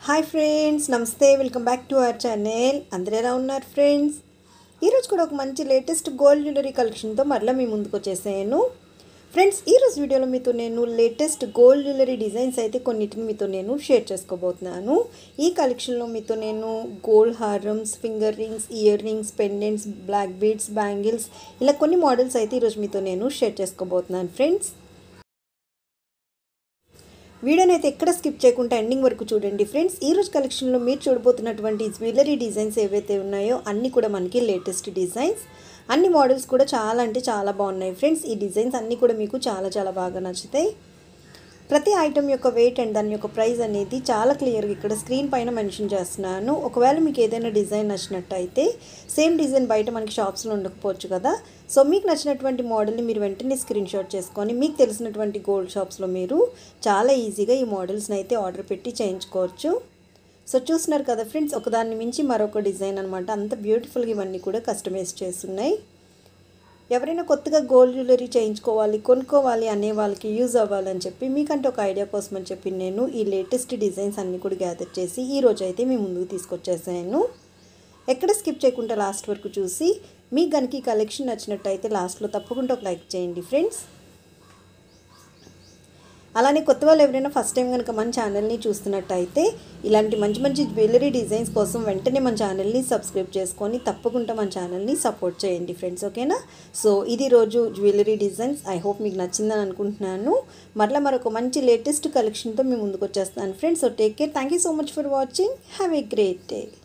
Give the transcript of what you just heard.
hi friends నమస్తే welcome back to our channel అందరూ ఎలా ఉన్నారు ఫ్రెండ్స్ ఈరోజు కూడా ఒక మంచి లేటెస్ట్ గోల్డ్ జ్యువెలరీ కలెక్షన్తో మరలా మీ ముందుకు వచ్చేసాను ఫ్రెండ్స్ ఈరోజు వీడియోలో మీతో నేను లేటెస్ట్ గోల్డ్ జ్యువెలరీ డిజైన్స్ అయితే కొన్నిటిని మీతో నేను షేర్ చేసుకోబోతున్నాను ఈ కలెక్షన్లో మీతో నేను గోల్డ్ హారమ్స్ finger rings earrings pendants black beads bangles ఇలా కొన్ని మోడల్స్ అయితే ఈరోజు మీతో నేను షేర్ చేసుకోబోతున్నాను ఫ్రెండ్స్ వీడియోని అయితే ఎక్కడ స్కిప్ చేయకుండా ఎండింగ్ వరకు చూడండి ఫ్రెండ్స్ ఈ రోజు కలెక్షన్లో మీరు చూడబోతున్నటువంటి జ్యువెలరీ డిజైన్స్ ఏవైతే ఉన్నాయో అన్నీ కూడా మనకి లేటెస్ట్ డిజైన్స్ అన్ని మోడల్స్ కూడా చాలా అంటే చాలా బాగున్నాయి ఫ్రెండ్స్ ఈ డిజైన్స్ అన్నీ కూడా మీకు చాలా చాలా బాగా నచ్చుతాయి ప్రతి ఐటమ్ యొక్క వెయిట్ అండ్ దాని యొక్క ప్రైస్ అనేది చాలా క్లియర్గా ఇక్కడ స్క్రీన్ పైన మెన్షన్ చేస్తున్నాను ఒకవేళ మీకు ఏదైనా డిజైన్ నచ్చినట్టయితే సేమ్ డిజైన్ బయట మనకి షాప్స్లో ఉండకపోవచ్చు కదా సో మీకు నచ్చినటువంటి మోడల్ని మీరు వెంటనే స్క్రీన్ షాట్ చేసుకొని మీకు తెలిసినటువంటి గోల్డ్ షాప్స్లో మీరు చాలా ఈజీగా ఈ మోడల్స్ని అయితే ఆర్డర్ పెట్టి చేయించుకోవచ్చు సో చూస్తున్నారు కదా ఫ్రెండ్స్ ఒకదాన్ని మించి మరొక డిజైన్ అనమాట అంత బ్యూటిఫుల్గా ఇవన్నీ కూడా కస్టమైజ్ చేస్తున్నాయి ఎవరైనా కొత్తగా గోల్డ్ జ్యువెలరీ చేయించుకోవాలి కొనుక్కోవాలి అనే వాళ్ళకి యూజ్ అవ్వాలని చెప్పి మీకంటే ఒక ఐడియా కోసం అని చెప్పి నేను ఈ లేటెస్ట్ డిజైన్స్ అన్నీ కూడా గ్యాదర్ చేసి ఈ రోజు అయితే మీ ముందుకు తీసుకొచ్చేసాను ఎక్కడ స్కిప్ చేయకుండా లాస్ట్ వరకు చూసి మీకు కనుక ఈ కలెక్షన్ నచ్చినట్టయితే లాస్ట్లో తప్పకుండా ఒక లైక్ చేయండి ఫ్రెండ్స్ అలానే కొత్త వాళ్ళు ఎవరైనా ఫస్ట్ టైం కనుక మన ఛానల్ని చూస్తున్నట్టయితే ఇలాంటి మంచి మంచి జ్యువెలరీ డిజైన్స్ కోసం వెంటనే మన ఛానల్ని సబ్స్క్రైబ్ చేసుకొని తప్పకుండా మన ఛానల్ని సపోర్ట్ చేయండి ఫ్రెండ్స్ ఓకేనా సో ఇది రోజు జ్యువెలరీ డిజైన్స్ ఐ హోప్ మీకు నచ్చిందని అనుకుంటున్నాను మరలా మరొక మంచి లేటెస్ట్ కలెక్షన్తో మేము ముందుకు వచ్చేస్తాను friends so take care thank you so much for watching have a great day